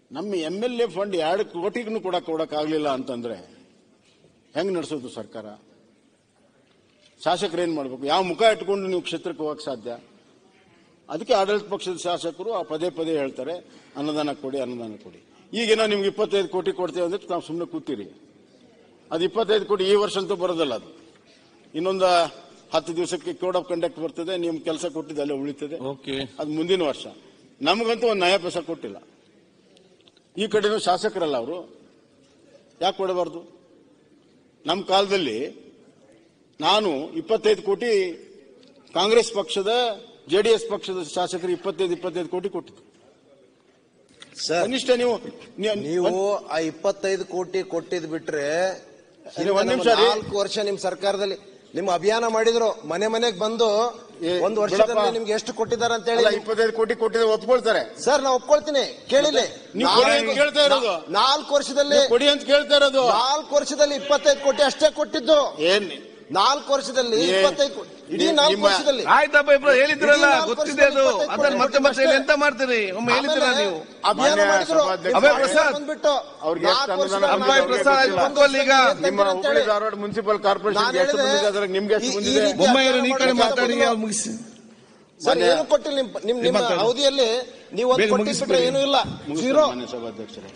ನಮ್ಮ M L A fund ಎರಡು ಕೋಟಿಗೂ ಕೂಡ ಕೊಡಕ್ಕಾಗ್ಲಿಲ್ಲ ಅಂತಂದ್ರೆ ಹೆಂಗ್ ನಡೆಸೋದು ಸರ್ಕಾರ ಶಾಸಕರು ಏನ್ ಮಾಡ್ಬೇಕು ಯಾವ ಮುಖ ಇಟ್ಕೊಂಡು ನೀವು ಕ್ಷೇತ್ರಕ್ಕೆ ಹೋಗಕ್ ಸಾಧ್ಯ ಅದಕ್ಕೆ ಆಡಳಿತ ಪಕ್ಷದ ಶಾಸಕರು ಆ ಪದೇ ಪದೇ ಹೇಳ್ತಾರೆ ಅನುದಾನ ಕೊಡಿ ಅನುದಾನ ಕೊಡಿ ಈಗೇನೋ ನಿಮ್ಗೆ ಇಪ್ಪತ್ತೈದು ಕೋಟಿ ಕೊಡ್ತೇವೆ ಅಂದ್ರೆ ನಾವು ಸುಮ್ಮನೆ ಕೂತೀರಿ ಅದು ಇಪ್ಪತ್ತೈದು ಕೋಟಿ ಈ ವರ್ಷ ಅಂತೂ ಬರೋದಲ್ಲ ಅದು ಇನ್ನೊಂದು ಹತ್ತು ದಿವಸಕ್ಕೆ ಕೋಡ್ ಆಫ್ ಕಂಡಕ್ಟ್ ಬರ್ತದೆ ನಿಮ್ ಕೆಲಸ ಕೊಟ್ಟಿದ್ದು ಅಲ್ಲೇ ಉಳಿತದೆ ಓಕೆ ಅದು ಮುಂದಿನ ವರ್ಷ ನಮಗಂತೂ ಒಂದು ನಯ ಪೈಸೆ ಕೊಟ್ಟಿಲ್ಲ ಈ ಕಡೆನೂ ಶಾಸಕರಲ್ಲ ಅವರು ಯಾಕೆ ಕೊಡಬಾರ್ದು ನಮ್ಮ ಕಾಲದಲ್ಲಿ ನಾನು ಇಪ್ಪತ್ತೈದು ಕೋಟಿ ಕಾಂಗ್ರೆಸ್ ಪಕ್ಷದ ಜೆಡಿಎಸ್ ಪಕ್ಷದ ಶಾಸಕರು ಇಪ್ಪತ್ತೈದು ಇಪ್ಪತ್ತೈದು ಕೋಟಿ ಕೊಟ್ಟಿದ್ದು ಸರ್ ಕನಿಷ್ಠ ನೀವು ನೀವು- ನೀವು ಆ ಇಪ್ಪತ್ತೈದು ಕೋಟಿ ಕೊಟ್ಟಿದ್ ಬಿಟ್ರೆ ಇದು ಒಂದ್ ನಿಮಿಷ ರೀ. ನಾಲ್ಕು ವರ್ಷ ನಿಮ್ ಸರ್ಕಾರದಲ್ಲಿ ನಿಮ್ಮ ಅಭಿಯಾನ ಮಾಡಿದ್ರು ಮನೆ ಮನೆಗ್ ಬಂದು ಏ, ಒಂದು ವರ್ಷದಲ್ಲಿ ಬಿಡಪ್ಪ. ನಿಮ್ಗೆ ಎಷ್ಟು ಕೊಟ್ಟಿದ್ದಾರೆ ಅಂತ ಹೇಳಿ ಅಲ್ಲ, ಇಪ್ಪತ್ತೈದು ಕೋಟಿ ಕೊಟ್ಟಿದ್ರೆ ಒಪ್ಕೊಳ್ತಾರೆ ಸರ್ ನಾವು ಒಪ್ಕೊಳ್ತೀನಿ ಕೇಳಿಲ್ಲ ನೀವು ಕೊಡಿ ಅಂತ ಕೇಳ್ತಾ ಇರೋದು. ನಾಲ್ಕು ವರ್ಷದಲ್ಲಿ ನೀವು ಕೊಡಿ ಅಂತ ಕೇಳ್ತಾ ಇರೋದು ನಾಲ್ಕು ವರ್ಷದಲ್ಲಿ ಇಪ್ಪತ್ತೈದು ಕೋಟಿ ಅಷ್ಟೇ ಕೊಟ್ಟಿದ್ದು ಏನ್ ನಾಲ್ಕು ವರ್ಷದಲ್ಲಿ ಏ- ಇಪ್ಪತ್ತೈದು ಕೋಟಿ ಇಡೀ ನಿಮ್ಮ- ನಾಲ್ಕು ವರ್ಷದಲ್ಲಿ ಆಯ್ತಪ್ಪ ಇಬ್ರು ಹೇಳಿದ್ರಲ್ಲ ಇಡೀ ನಾಲ್ಕು ಗೊತ್ತಿದೆ ಅದು ವರ್ಷದಲ್ಲಿ ಅದನ್ನ ಮತ್ತೆ ಮತ್ತೆ ಇಲ್ಲಿ ಎಂತ ಮಾಡ್ತೀರಿ ಒಮ್ಮೆ ಹೇಳಿದ್ರ ಆಮೇಲೆ ನೀವು ಅಭಿಯಾನ ಮಾನ್ಯ ಮಾಡಿದ್ರು ಸಭಾಧ್ಯಕ್ಷ ನಿಮ್ಮ ಅಭಯ್ ಪ್ರಸಾದ್. ಬಂದ್ಬಿಟ್ಟು ಅವ್ರಿಗೆ ಎಷ್ಟು ನಾಲ್ಕು ಅನುದಾನ ವರ್ಷದಲ್ಲಿ ಬಂದಿದೆ ಅಭಯ್ ಪ್ರಸಾದ್ ಅವ್ರಿಗೆ ಆಯ್ತು ಕುತ್ಕೊಳ್ಳಿ ಈಗ ನಿಮ್ಮ ಹುಬ್ಬಳ್ಳಿ ಧಾರವಾಡ ಮುನ್ಸಿಪಲ್ ಕಾರ್ಪೊರೇಷನ್ ನಾನು ಎಷ್ಟು ಹೇಳಿದೆ, ಬಂದಿದೆ ಅದ್ರಾಗ ನಿಮ್ಗೆ ಎಷ್ಟು ಈ- ಈ ಬಂದಿದೆ ರೀತಿ ಬೊಮ್ಮಾಯಿರು ಈ ಕಡೆ ಅಭಿಯಾನ ಮಾತಾಡಿ ಮಾಡಿದ್ರು. ಅವ್ರು ಮುಗಿಸಿ ಸರ್ ಮಾನ್ಯ- ಏನು ಕೊಟ್ಟಿಲ್ಲ ನಿಮ್ ನಿಮ್ ನಿಮ್ಮ ಮಾತಾಡಿ. ಅವಧಿಯಲ್ಲಿ ನೀವು ಒಂದು ಬೇಗ ಕೊಟ್ಟಿದ್ರೆ ಮುಗಿಸ್ಬಿಡಿ. ಏನೂ ಇಲ್ಲ ಮುಗಿಸ್ತೀನಿ ಜೀರೋ ಮಾನ್ಯ ಸಭಾಧ್ಯಕ್ಷರೇ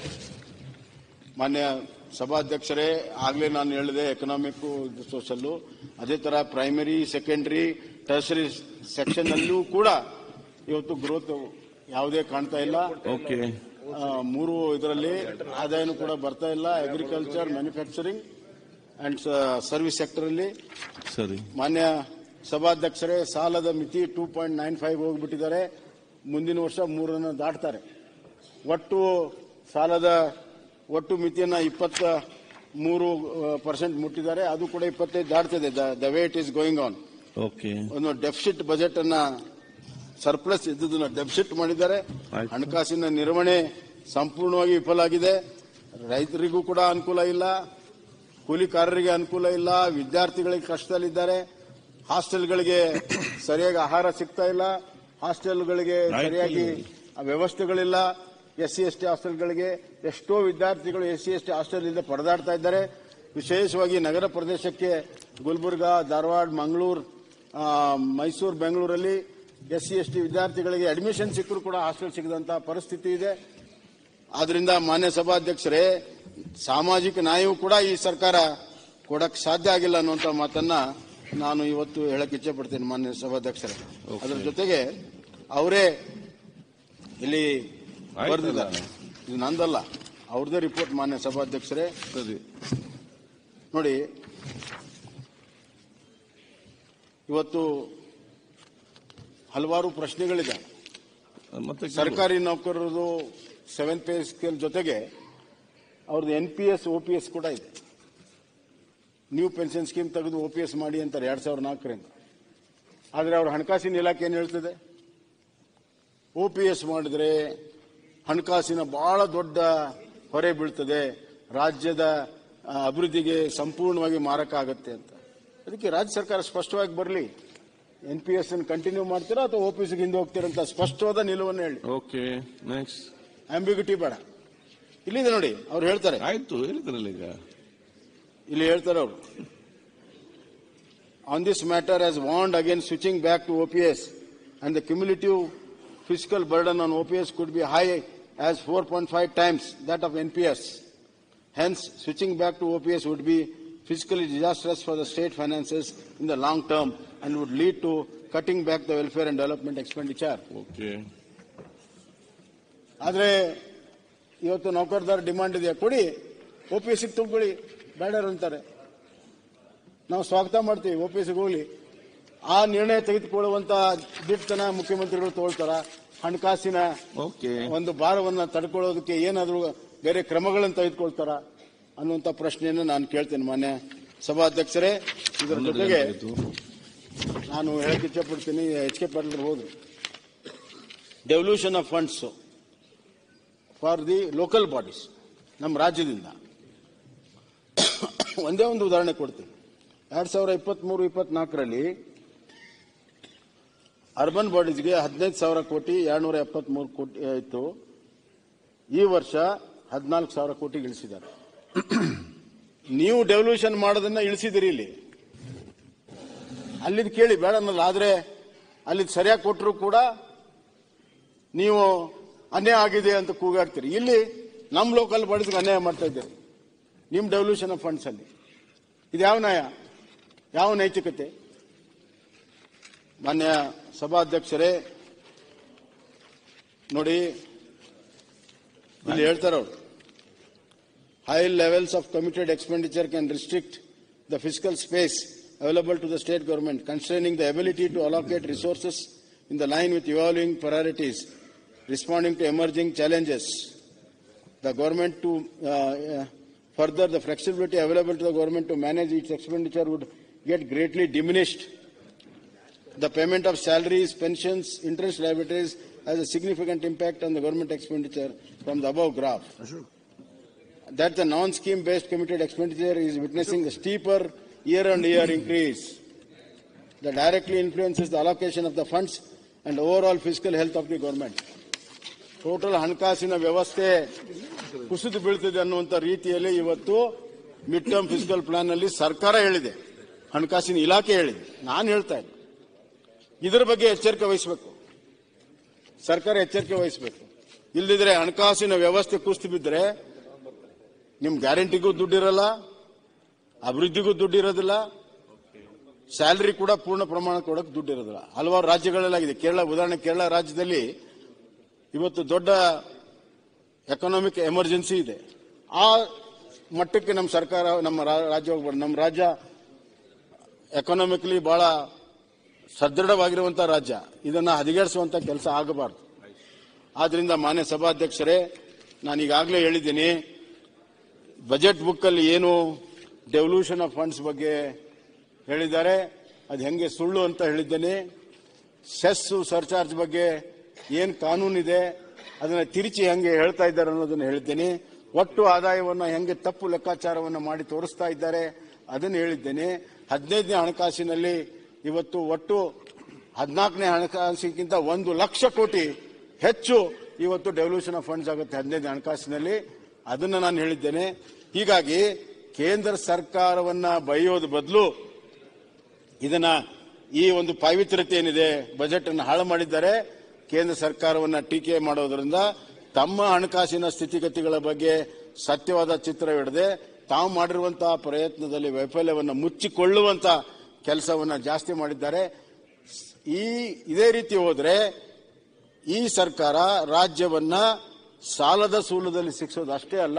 ಮಾನ್ಯ ಸಭಾಧ್ಯಕ್ಷರೇ ಆಗ್ಲೇ ನಾನು ಹೇಳಿದೆ ಎಕನಾಮಿಕ್ ಸೋಷಲ್ ಅದೇ ತರ ಪ್ರೈಮರಿ ಸೆಕೆಂಡರಿ ಟರ್ಸರಿ ಸೆಕ್ಷನ್ ಅಲ್ಲೂ ಕೂಡ ಇವತ್ತು ಗ್ರೋತ್ ಯಾವುದೇ ಕಾಣ್ತಾ ಇಲ್ಲ ಓಕೆ ಆ, ಮೂರು ಇದರಲ್ಲಿ ಆದಾಯನೂ ಕೂಡ ಬರ್ತಾ ಇಲ್ಲ agriculture manufacturing and service sector ಅಲ್ಲಿ ಸರಿ ಮಾನ್ಯ ಸಭಾಧ್ಯಕ್ಷರೇ ಸಾಲದ ಮಿತಿ ಟೂ ಪಾಯಿಂಟ್ ನೈನ್ ಫೈವ್ ಹೋಗ್ಬಿಟ್ಟಿದ್ದಾರೆ ಮುಂದಿನ ವರ್ಷ ಮೂರನ್ನು ದಾಟ್ತಾರೆ ಒಟ್ಟು ಸಾಲದ ಒಟ್ಟು ಮಿತಿಯನ್ನ ಇಪ್ಪತ್ತ ಮೂರು ಪರ್ಸೆಂಟ್ ಮುಟ್ಟಿದ್ದಾರೆ ಅದು ಕೂಡ ಇಪ್ಪತ್ತೈದು ದಾಟ್ತಿದೆ the way it is going on okay ಒಂದು ಡೆಫಿಸಿಟ್ ಬಜೆಟ್ ಅನ್ನ ಸರ್ಪ್ಲಸ್ ಇದ್ದುದನ್ನ ಡೆಫಿಸಿಟ್ ಮಾಡಿದ್ದಾರೆ ಆಯ್ತು. ಹಣಕಾಸಿನ ನಿರ್ವಹಣೆ ಸಂಪೂರ್ಣವಾಗಿ ವಿಫಲ ಆಗಿದೆ ರೈತರಿಗೂ ಕೂಡ ಅನುಕೂಲ ಇಲ್ಲ ಕೂಲಿಕಾರರಿಗೆ ಅನುಕೂಲ ಇಲ್ಲ ವಿದ್ಯಾರ್ಥಿಗಳಿಗೆ ಕಷ್ಟದಲ್ಲಿದ್ದಾರೆ ಹಾಸ್ಟೆಲ್ಗಳಿಗೆ ಸರಿಯಾಗಿ ಆಹಾರ ಸಿಗ್ತಾ ಇಲ್ಲ ಹಾಸ್ಟೆಲ್ಗಳಿಗೆ ಆಯ್ತು. ಸರಿಯಾಗಿ ವ್ಯವಸ್ಥೆಗಳಿಲ್ಲ ಎಸ್ ಸಿ ಎಸ್ ಟಿ ಹಾಸ್ಟೆಲ್ಗಳಿಗೆ ಎಷ್ಟೋ ವಿದ್ಯಾರ್ಥಿಗಳು ಎಸ್ ಸಿ ಎಸ್ ಟಿ ಹಾಸ್ಟೆಲ್ನಿಂದ ಪರದಾಡ್ತಾ ಇದ್ದಾರೆ ವಿಶೇಷವಾಗಿ ನಗರ ಪ್ರದೇಶಕ್ಕೆ ಗುಲ್ಬರ್ಗಾ ಧಾರವಾಡ ಮಂಗಳೂರು ಮೈಸೂರು ಬೆಂಗಳೂರಲ್ಲಿ ಎಸ್ ಸಿ ಎಸ್ ಟಿ ವಿದ್ಯಾರ್ಥಿಗಳಿಗೆ ಅಡ್ಮಿಷನ್ ಸಿಕ್ಕರೂ ಕೂಡ ಹಾಸ್ಟೆಲ್ ಸಿಗದಂತಹ ಪರಿಸ್ಥಿತಿ ಇದೆ ಆದ್ರಿಂದ ಮಾನ್ಯ ಸಭಾಧ್ಯಕ್ಷರೇ ಸಾಮಾಜಿಕ ನ್ಯಾಯವೂ ಕೂಡ ಈ ಸರ್ಕಾರ ಕೊಡಕ್ ಸಾಧ್ಯ ಆಗಿಲ್ಲ ಅನ್ನುವಂತ ಮಾತನ್ನ ನಾನು ಇವತ್ತು ಹೇಳಕ್ ಇಚ್ಛೆ ಪಡ್ತೇನೆ ಮಾನ್ಯ ಸಭಾಧ್ಯಕ್ಷರೇ ಅದರ ಜೊತೆಗೆ ಅವರೇ ಇಲ್ಲಿ ಆಯ್ತಲ್ಲ. ಬರೆದಿದ್ದಾರೆ ಇದು ನಂದಲ್ಲ ಅವ್ರದೇ ರಿಪೋರ್ಟ್ ಮಾನ್ಯ ಸಭಾಧ್ಯಕ್ಷರೇ ಸರಿ ನೋಡಿ ಇವತ್ತು ಹಲವಾರು ಪ್ರಶ್ನೆಗಳಿದೆ ಮತ್ತೆ ಕೇಳು. ಸರ್ಕಾರಿ ನೌಕರರದು ಸೆವೆನ್ ಪೇ ಸ್ಕೇಲ್ ಜೊತೆಗೆ ಅವ್ರದ್ದು N P S O P S ಕೂಡ ಇದೆ ನ್ಯೂ ಪೆನ್ಷನ್ ಸ್ಕೀಮ್ ತೆಗೆದು ಒ ಪಿ ಎಸ್ ಮಾಡಿ ಅಂತಾರೆ ಎರಡ್ ಸಾವಿರದ ನಾಲ್ಕರಿಂದ ಆದರೆ ಅವ್ರ ಹಣಕಾಸಿನ ಇಲಾಖೆ ಏನು ಹೇಳ್ತದೆ ಒ ಪಿ ಎಸ್ ಮಾಡಿದ್ರೆ ಹಣಕಾಸಿನ ಬಹಳ ದೊಡ್ಡ ಹೊರೆ ಬೀಳ್ತದೆ ರಾಜ್ಯದ ಆ, ಅಭಿವೃದ್ಧಿಗೆ ಸಂಪೂರ್ಣವಾಗಿ ಮಾರಕ ಆಗತ್ತೆ ಅಂತ ಅದಕ್ಕೆ ರಾಜ್ಯ ಸರ್ಕಾರ ಸ್ಪಷ್ಟವಾಗಿ ಬರಲಿ ಎನ್ ಪಿ ಎಸ್ ಕಂಟಿನ್ಯೂ ಮಾಡ್ತೀರಾ ಅಥವಾ ಒ ಪಿ ಎಸ್ಗೆ ಹಿಂದೆ ಹೋಗ್ತೀರಾ ಅಂತ ಸ್ಪಷ್ಟವಾದ ನಿಲುವನ್ನು ಹೇಳಿ ಓಕೆ ನೆಕ್ಸ್ಟ್ ಆಂಬಿಗ್ಯೂಟಿ ಬೇಡ ಇಲ್ಲಿದೆ ನೋಡಿ ಅವ್ರು ಹೇಳ್ತಾರೆ ಆಯ್ತು ಹೇಳಿದ್ರಲ್ಲ ಈಗ ಇಲ್ಲಿ ಹೇಳ್ತಾರೆ ಅವರು on this matter as warned again switching back to OPS and the cumulative physical burden on OPS could be high as four point five times that of NPS hence switching back to OPS would be physically disastrous for the state finances in the long term and would lead to cutting back the welfare and development expenditure okay ಆದ್ರೆ ಇವತ್ತು ನೌಕರದಾರ demand ಇದೆ ಕೊಡಿ O P ಎಸ್ಗೆ ತುಂಬಿಕೊಳ್ಳಿ ಬೇಡರು ಅಂತಾರೆ ನಾವು ಸ್ವಾಗತ ಮಾಡ್ತೀವಿ O P ಎಸ್ಗೆ ಹೋಗ್ಲಿ ಆ ನಿರ್ಣಯ ತೆಗೆದುಕೊಳ್ಳುವಂತ ದಿಟ್ಟತನ ಮುಖ್ಯಮಂತ್ರಿಗಳು ತಗೊಳ್ತಾರ ಹಣಕಾಸಿನ ಓಕೆ ಒಂದು ಭಾರವನ್ನ ತಡ್ಕೊಳ್ಳೋದಕ್ಕೆ ಏನಾದರೂ ಬೇರೆ ಕ್ರಮಗಳನ್ನು ತೆಗೆದುಕೊಳ್ತಾರ ಅನ್ನುವಂತ ಪ್ರಶ್ನೆಯನ್ನು ನಾನು ಕೇಳ್ತೇನೆ ಮಾನ್ಯ ಸಭಾಧ್ಯಕ್ಷರೇ ಇದರ ಜೊತೆಗೆ ನಾನು ಹೇಳಕ್ಕೆ ಇಚ್ಛಪಡ್ತೀನಿ ಎಚ್ ಕೆ ಪಾಟೀಲ್ ಹೋದ್ರು devolution of funds for the local bodies ನಮ್ಮ ರಾಜ್ಯದಿಂದ ಒಂದೇ ಒಂದು ಉದಾಹರಣೆ ಕೊಡ್ತೀನಿ ಎರಡ್ ಸಾವಿರ ಇಪ್ಪತ್ಮೂರು ಇಪ್ಪತ್ನಾಲ್ಕರಲ್ಲಿ ಅರ್ಬನ್ ಬಾಡೀಸ್ಗೆ ಹದಿನೈದು ಸಾವಿರ ಕೋಟಿ ಎರಡ್ನೂರ ಎಪ್ಪತ್ಮೂರು ಕೋಟಿ ಇತ್ತು ಈ ವರ್ಷ ಹದಿನಾಲ್ಕು ಸಾವಿರ ಕೋಟಿಗೆ ಇಳಿಸಿದ್ದಾರೆ ನೀವು ಡೆವಲ್ಯೂಷನ್ ಮಾಡೋದನ್ನ ಇಳಿಸಿದಿರಿ ಇಲ್ಲಿ ಅಲ್ಲಿದ್ ಕೇಳಿ ಬೇಡ ಅನ್ನಲ್ಲ ಆದ್ರೆ ಅಲ್ಲಿದ್ ಸರಿಯಾಗಿ ಕೊಟ್ಟರು ಕೂಡ ನೀವು ಅನ್ಯಾಯ ಆಗಿದೆ ಅಂತ ಕೂಗಾಡ್ತೀರಿ ಇಲ್ಲಿ ನಮ್ಮ ಲೋಕಲ್ ಬಾಡೀಸ್ಗೆ ಅನ್ಯಾಯ ಮಾಡ್ತಾ ಇದ್ದೀರಿ ನಿಮ್ಮ ಡೆವಲ್ಯೂಷನ್ ಆಫ್ ಫಂಡ್ಸ್ ಅಲ್ಲಿ ಇದು ಯಾವ ನ್ಯಾಯ ಯಾವ ನೈತಿಕತೆ ಮಾನ್ಯ ಸಭಾಧ್ಯಕ್ಷರೇ ನೋಡಿ ಇಲ್ಲಿ ಹೇಳ್ತಾರೆ ಅವರು high levels of committed expenditure can restrict the fiscal space available to the state government, constraining the ability to allocate resources in the line with evolving priorities, responding to emerging challenges. The government to uh, uh, further the flexibility available to the government to manage its expenditure would get greatly diminished. The payment of salaries, pensions, interest liabilities has a significant impact on the government expenditure from the above graph that the non-scheme based committed expenditure is witnessing a steeper year-on-year increase that directly influences the allocation of the funds and overall fiscal health of the government. Total ಹಣಕಾಸಿನ ವ್ಯವಸ್ಥೆ ಕುಸಿದು ಬೀಳ್ತಿದೆ ಅನ್ನುವಂಥ ರೀತಿಯಲ್ಲಿ ಇವತ್ತು mid term physical plan ಅಲ್ಲಿ ಸರ್ಕಾರ ಹೇಳಿದೆ ಹಣಕಾಸಿನ ಇಲಾಖೆ ಹೇಳಿದೆ ನಾನು ಹೇಳ್ತಾ ಇಲ್ಲ ಇದರ ಬಗ್ಗೆ ಎಚ್ಚರಿಕೆ ವಹಿಸಬೇಕು ಸರ್ಕಾರ ಎಚ್ಚರಿಕೆ ವಹಿಸಬೇಕು ಇಲ್ಲದಿದ್ರೆ ಹಣಕಾಸಿನ ವ್ಯವಸ್ಥೆ ಕುಸಿದು ಬಿದ್ದರೆ ನಿಮ್ ಗ್ಯಾರಂಟಿಗೂ ದುಡ್ಡಿರಲ್ಲ ಅಭಿವೃದ್ಧಿಗೂ ದುಡ್ಡಿರೋದಿಲ್ಲ ಸ್ಯಾಲರಿ ಕೂಡ ಪೂರ್ಣ ಪ್ರಮಾಣ ಕೊಡಕ್ಕೆ ದುಡ್ಡಿರೋದಿಲ್ಲ ಹಲವಾರು ರಾಜ್ಯಗಳಲ್ಲಾಗಿದೆ ಕೇರಳ ಉದಾಹರಣೆ ಕೇರಳ ರಾಜ್ಯದಲ್ಲಿ ಇವತ್ತು ದೊಡ್ಡ ಎಕನಾಮಿಕ್ ಎಮರ್ಜೆನ್ಸಿ ಇದೆ ಆ ಮಟ್ಟಕ್ಕೆ ನಮ್ಮ ಸರ್ಕಾರ ನಮ್ಮ ರಾ- ರಾಜ್ಯ ಹೋಗ್ಬಾರ್ದು ನಮ್ಮ ರಾಜ್ಯ ಎಕನಾಮಿಕಲಿ ಬಹಳ ಸದೃಢವಾಗಿರುವಂತಹ ರಾಜ್ಯ ಇದನ್ನ ಹದಿಗೆಡಿಸುವಂತ ಕೆಲಸ ಆಗಬಾರದು ಆದ್ರಿಂದ ಮಾನ್ಯ ಸಭಾಧ್ಯಕ್ಷರೇ ನಾನು ಈಗಾಗಲೇ ಹೇಳಿದ್ದೀನಿ ಬಜೆಟ್ ಬುಕ್ ಅಲ್ಲಿ ಏನು ಡೆವಲ್ಯೂಷನ್ ಆಫ್ ಫಂಡ್ಸ್ ಬಗ್ಗೆ ಹೇಳಿದ್ದಾರೆ ಅದು ಹೆಂಗೆ ಸುಳ್ಳು ಅಂತ ಹೇಳಿದ್ದೇನೆ ಸೆಸ್ ಸರ್ಚಾರ್ಜ್ ಬಗ್ಗೆ ಏನು ಕಾನೂನಿದೆ ಅದನ್ನ ತಿರುಚಿ ಹೆಂಗೆ ಹೇಳ್ತಾ ಇದ್ದಾರೆ ಅನ್ನೋದನ್ನ ಹೇಳಿದ್ದೇನೆ ಒಟ್ಟು ಆದಾಯವನ್ನು ಹೆಂಗೆ ತಪ್ಪು ಲೆಕ್ಕಾಚಾರವನ್ನು ಮಾಡಿ ತೋರಿಸ್ತಾ ಇದ್ದಾರೆ ಅದನ್ನು ಹೇಳಿದ್ದೇನೆ ಹದಿನೈದನೇ ಹಣಕಾಸಿನಲ್ಲಿ ಇವತ್ತು ಒಟ್ಟು ಹದಿನಾಲ್ಕನೇ ಹಣಕಾಸಿಗಿಂತ ಒಂದು ಲಕ್ಷ ಕೋಟಿ ಹೆಚ್ಚು ಇವತ್ತು ಡೆವಲ್ಯೂಷನ್ ಆಫ್ ಫಂಡ್ಸ್ ಆಗುತ್ತೆ ಹದಿನೈದನೇ ಹಣಕಾಸಿನಲ್ಲಿ ಅದನ್ನ ನಾನು ಹೇಳಿದ್ದೇನೆ ಹೀಗಾಗಿ ಕೇಂದ್ರ ಸರ್ಕಾರವನ್ನ ಬೈಯೋದು ಬದಲು ಇದನ್ನ ಈ ಒಂದು ಪಾವಿತ್ರ್ಯತೆ ಏನಿದೆ ಬಜೆಟ್ ಅನ್ನು ಹಾಳು ಮಾಡಿದ್ದಾರೆ ಕೇಂದ್ರ ಸರ್ಕಾರವನ್ನ ಟೀಕೆ ಮಾಡೋದ್ರಿಂದ ತಮ್ಮ ಹಣಕಾಸಿನ ಸ್ಥಿತಿಗತಿಗಳ ಬಗ್ಗೆ ಸತ್ಯವಾದ ಚಿತ್ರವಿಡದೆ ತಾವು ಮಾಡಿರುವಂತಹ ಪ್ರಯತ್ನದಲ್ಲಿ ವೈಫಲ್ಯವನ್ನು ಮುಚ್ಚಿಕೊಳ್ಳುವಂತ ಕೆಲಸವನ್ನ ಜಾಸ್ತಿ ಮಾಡಿದ್ದಾರೆ ಈ ಇದೇ ರೀತಿ ಹೋದ್ರೆ ಈ ಸರ್ಕಾರ ರಾಜ್ಯವನ್ನ ಸಾಲದ ಸೂಲದಲ್ಲಿ ಶಿಕ್ಷೋದು ಅಷ್ಟೇ ಅಲ್ಲ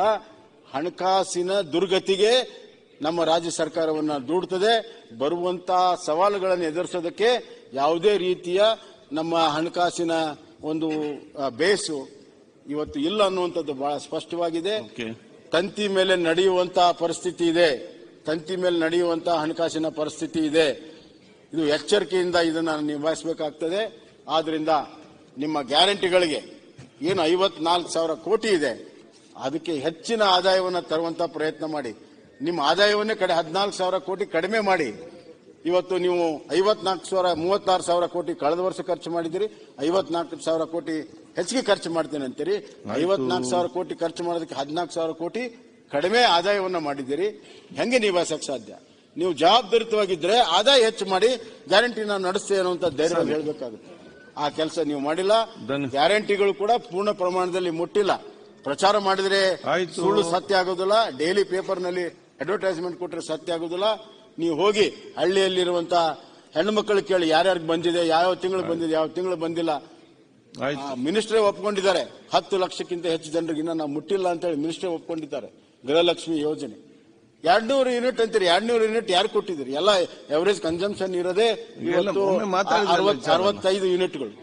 ಹಣಕಾಸಿನ ದುರ್ಗತಿಗೆ ನಮ್ಮ ರಾಜ್ಯ ಸರ್ಕಾರವನ್ನ ದೂಡ್ತದೆ ಬರುವಂತಹ ಸವಾಲುಗಳನ್ನು ಎದುರಿಸೋದಕ್ಕೆ ಯಾವುದೇ ರೀತಿಯ ನಮ್ಮ ಹಣಕಾಸಿನ ಒಂದು ಆ, ಬೇಸು ಇವತ್ತು ಇಲ್ಲ ಅನ್ನುವಂಥದ್ದು ಬಹಳ ಸ್ಪಷ್ಟವಾಗಿದೆ ಓಕೆ ತಂತಿ ಮೇಲೆ ನಡೆಯುವಂತಹ ಪರಿಸ್ಥಿತಿ ಇದೆ ತಂತಿ ಮೇಲೆ ನಡೆಯುವಂತಹ ಹಣಕಾಸಿನ ಪರಿಸ್ಥಿತಿ ಇದೆ ಇದು ಎಚ್ಚರಿಕೆಯಿಂದ ಇದನ್ನು ನಿಭಾಯಿಸಬೇಕಾಗ್ತದೆ ಆದ್ರಿಂದ ನಿಮ್ಮ ಗ್ಯಾರಂಟಿಗಳಿಗೆ ಏನು ಐವತ್ನಾಲ್ಕು ಸಾವಿರ ಕೋಟಿ ಇದೆ ಅದಕ್ಕೆ ಹೆಚ್ಚಿನ ಆದಾಯವನ್ನು ತರುವಂತ ಪ್ರಯತ್ನ ಮಾಡಿ ನಿಮ್ಮ ಆದಾಯವನ್ನೇ ಕಡೆ ಹದಿನಾಲ್ಕು ಸಾವಿರ ಕೋಟಿ ಕಡಿಮೆ ಮಾಡಿ ಇವತ್ತು ನೀವು ಐವತ್ನಾಲ್ಕು ಸಾವಿರ ಮೂವತ್ತಾರು ಸಾವಿರ ಕೋಟಿ ಕಳೆದ ವರ್ಷ ಖರ್ಚು ಮಾಡಿದಿರಿ ಐವತ್ನಾಲ್ಕು ಸಾವಿರ ಕೋಟಿ ಹೆಚ್ಚಿಗೆ ಖರ್ಚು ಮಾಡ್ತೇನೆ ಅಂತೀರಿ ಐವತ್ನಾಲ್ಕು ಸಾವಿರ ಕೋಟಿ ಖರ್ಚು ಮಾಡೋದಕ್ಕೆ ಹದಿನಾಲ್ಕು ಸಾವಿರ ಕೋಟಿ ಕಡಿಮೆ ಆದಾಯವನ್ನ ಮಾಡಿದ್ದೀರಿ ಹೆಂಗೆ ನಿಭಾಯಿಸಕ್ ಸಾಧ್ಯ ನೀವು ಜವಾಬ್ದಾರಿತವಾಗಿದ್ರೆ ಆದಾಯ ಹೆಚ್ಚು ಮಾಡಿ ಗ್ಯಾರಂಟಿ ನಾವು ನಡೆಸ್ತೇವೆ ಅನ್ನುವಂತ ಧೈರ್ಯ ಹೇಳಬೇಕಾಗುತ್ತೆ ಆ ಕೆಲಸ ನೀವು ಮಾಡಿಲ್ಲ ಧನ್ಯ- ಗ್ಯಾರಂಟಿಗಳು ಕೂಡ ಪೂರ್ಣ ಪ್ರಮಾಣದಲ್ಲಿ ಮುಟ್ಟಿಲ್ಲ ಪ್ರಚಾರ ಮಾಡಿದ್ರೆ ಆಯ್ತು. ಸುಳ್ಳು ಸತ್ಯ ಆಗೋದಿಲ್ಲ ಡೈಲಿ ಪೇಪರ್ನಲ್ಲಿ ಅಡ್ವರ್ಟೈಸ್ಮೆಂಟ್ ಕೊಟ್ಟರೆ ಸತ್ಯ ಆಗೋದಿಲ್ಲ ನೀವು ಹೋಗಿ ಹಳ್ಳಿಯಲ್ಲಿರುವಂತ ಹೆಣ್ಣು ಮಕ್ಕಳು ಕೇಳಿ ಯಾರ್ಯಾರಿಗೆ ಬಂದಿದೆ ಯಾವ ತಿಂಗಳು ಬಂದಿದೆ ಯಾವ ತಿಂಗಳು ಬಂದಿಲ್ಲ ಆಯ್ತು ಮಿನಿಸ್ಟ್ರೇ ಒಪ್ಕೊಂಡಿದ್ದಾರೆ ಹತ್ತು ಲಕ್ಷಕ್ಕಿಂತ ಹೆಚ್ಚು ಜನರಿಗೆ ಇನ್ನ ನಾವು ಮುಟ್ಟಿಲ್ಲ ಅಂತ ಹೇಳಿ ಮಿನಿಸ್ಟ್ರೇ ಒಪ್ಕೊಂಡಿದ್ದಾರೆ ಗೃಹಲಕ್ಷ್ಮಿ ಯೋಜನೆ ಎರಡ್ನೂರು ಯೂನಿಟ್ ಅಂತೀರಿ ಎರಡ್ನೂರು ಯೂನಿಟ್ ಯಾರು ಕೊಟ್ಟಿದ್ದೀರಿ ಎಲ್ಲ ಎವರೇಜ್ ಕನ್ಸಂಪ್ಷನ್ ಇರೋದೇ ಇವತ್ತು ಒಮ್ಮೆ ಮಾತಾಡಿದ್ರಲ್ಲ ಅರವತ್ತು- ವಿಚಾರನ. ಅರವತ್ತೈದು ಯೂನಿಟ್ಗಳು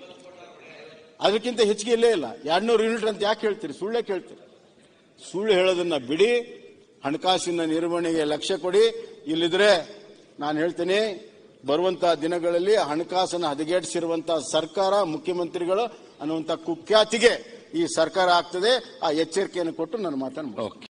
ಅದಕ್ಕಿಂತ ಹೆಚ್ಚಿಗೆ ಇಲ್ಲೇ ಇಲ್ಲ ಎರಡ್ನೂರು ಯೂನಿಟ್ ಅಂತ ಯಾಕೆ ಹೇಳ್ತೀರಿ ಸುಳ್ಳೇ ಕೇಳ್ತೀರಿ ಸುಳ್ಳು ಹೇಳೋದನ್ನ ಬಿಡಿ ಹಣಕಾಸಿನ ನಿರ್ವಹಣೆಗೆ ಲಕ್ಷ್ಯ ಕೊಡಿ ಇಲ್ಲಿದ್ರೆ ನಾನು ಹೇಳ್ತೇನೆ ಬರುವಂತಹ ದಿನಗಳಲ್ಲಿ ಹಣಕಾಸನ್ನು ಹದಗೆಡಿಸಿರುವಂತಹ ಸರ್ಕಾರ ಮುಖ್ಯಮಂತ್ರಿಗಳು ಅನ್ನುವಂಥ ಕುಖ್ಯಾತಿಗೆ ಈ ಸರ್ಕಾರ ಆಗ್ತದೆ ಆ ಎಚ್ಚರಿಕೆಯನ್ನು ಕೊಟ್ಟು ನಾನು ಮಾತನ್ನು ಓಕೆ